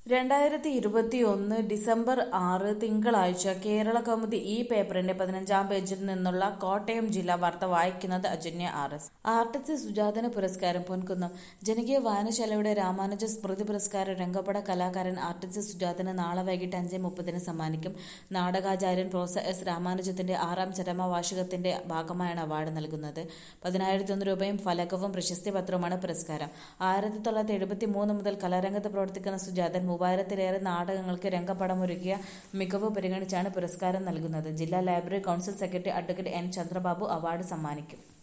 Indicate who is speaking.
Speaker 1: രണ്ടായിരത്തി ഇരുപത്തിയൊന്ന് ഡിസംബർ ആറ് തിങ്കളാഴ്ച കേരള കൗമുദി ഈ പേപ്പറിന്റെ പതിനഞ്ചാം പേജിൽ നിന്നുള്ള കോട്ടയം ജില്ലാ വാർത്ത വായിക്കുന്നത് Ajanya R S artist Sujathan പുരസ്കാരം പൊൻകുന്നം ജനകീയ വായനശാലയുടെ രാമാനുജ സ്മൃതി പുരസ്കാരം രംഗപട കലാകാരൻ ആർട്ടിസ്റ്റ് സുജാതന് നാളെ വൈകിട്ട് അഞ്ച് മുപ്പതിന് സമ്മാനിക്കും നാടകാചാര്യൻ പ്രൊഫസർ എസ് രാമാനുജത്തിന്റെ ആറാം ചരമവാർഷികത്തിന്റെ ഭാഗമായാണ് അവാർഡ് നൽകുന്നത് പതിനായിരത്തി ഒന്ന് രൂപയും ഫലകവും പ്രശസ്തി പത്രവുമാണ് പുരസ്കാരം ആയിരത്തി തൊള്ളായിരത്തി എഴുപത്തി മൂന്ന് മുതൽ കലാരംഗത്ത് പ്രവർത്തിക്കുന്ന സുജാതൻ മൂവായിരത്തിലേറെ നാടകങ്ങൾക്ക് രംഗപടമൊരുക്കിയ മികവ് പരിഗണിച്ചാണ് പുരസ്കാരം നൽകുന്നത് ജില്ലാ library council secretary advocate N Chandrababu award സമ്മാനിക്കും